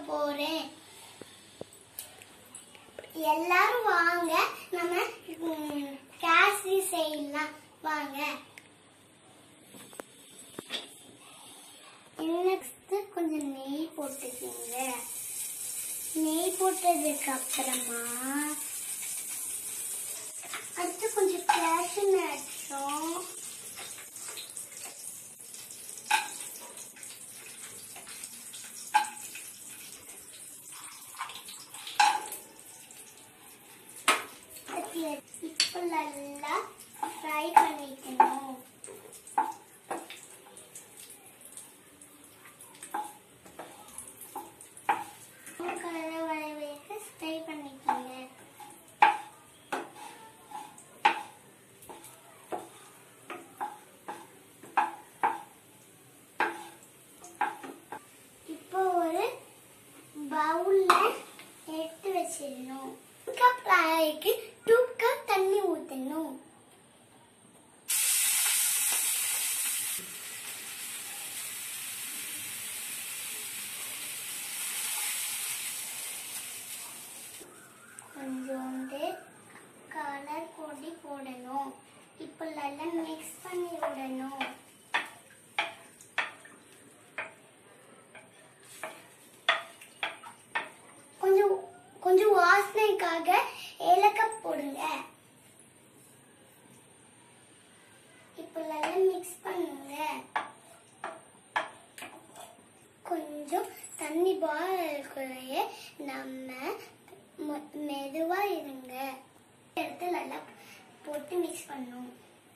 போறேன் எல்லாரும் வாங்க நம்ம ம், கேசரி செய்யலாம் வாங்க நெக்ஸ்ட் கொஞ்சம் நெய் போட்டுக்கோங்க நெய் போட்டதுக்கு அப்புறமா அடுத்து கொஞ்சம் கேஷ்யூ நட்ஸும் இப்போ நல்லா ஃப்ரை பண்ணிக்கணும் கலர் வர வரைக்கும் ஃப்ரை பண்ணிக்கோங்க இப்போ ஒரு பவுல்ல எடுத்து வச்சிடணும் கப் ராய்க்கு டூ கப் தண்ணி ஊற்றணும் கொஞ்சோண்டு கலர் பொடி போடணும் இப்போ நல்லா மிக்ஸ் பண்ணி விடணும் கொஞ்சம் கொஞ்சம் வாசனைக்காக ஏலக்காய் போடுங்க இப்போ நல்லா மிக்ஸ் பண்ணுங்க கொஞ்சம் தண்ணி பாலையே நம்ம மொ- மெதுவா இருங்க எடுத்து நல்லா போட்டு மிக்ஸ் பண்ணும்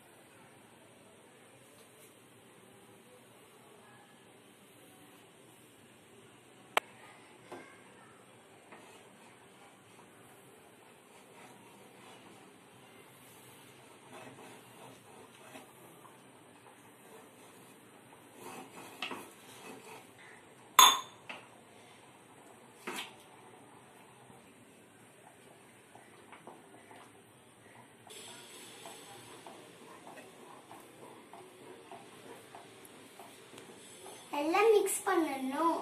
எல்லாம் மிக்ஸ் பண்ணணும்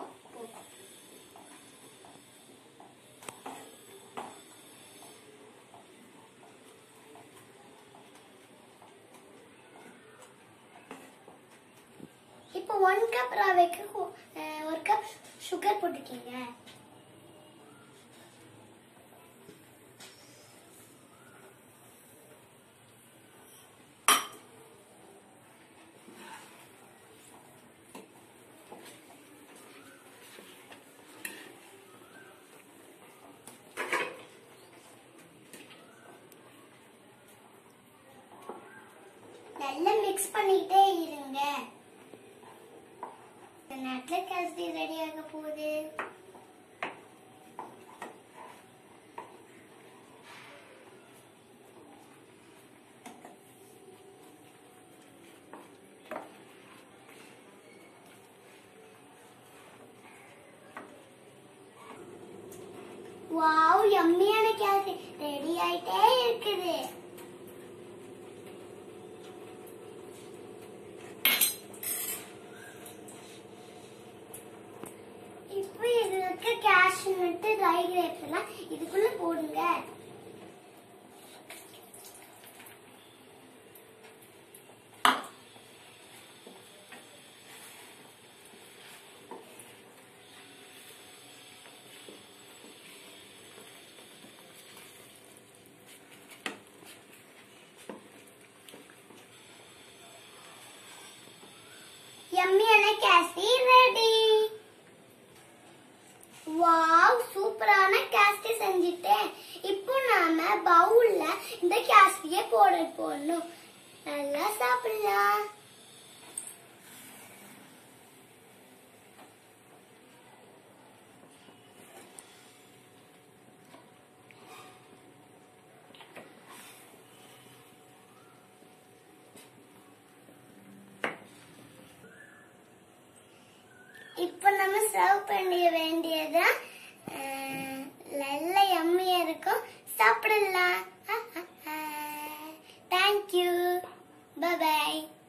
இப்போ ஒன் கப் ரவைக்கு கொ- அஹ், ஒரு கப் சுகர் போட்டுக்கீங்க நல்லா மிக்ஸ் பண்ணிட்டே இருங்க இந்த நேரத்துல கேசரி ரெடி ஆக போகுது வாவ் யம்மியான கேசரி ரெடி ஆயிட்டே இருக்குது இப்போ இதுல இருக்க கேஷ்யூ நட்டு ட்ரை கிரேப்ஸ் எல்லாம் இதுக்குள்ள போடுங்க யம்மியான கேசரி ரெடி வாவ் சூப்பரான கேஸ்டி செஞ்சுட்டேன் இப்போ நாம பவுல்ல இந்த கேஸ்டியை போட போடணும் நல்லா சாப்பிடலாம் இப்போ நம்ம சர்வ் பண்ண வேண்டியது நல்ல யம்மியா இருக்கும் சாப்பிடலாம் தேங்க்யூ பை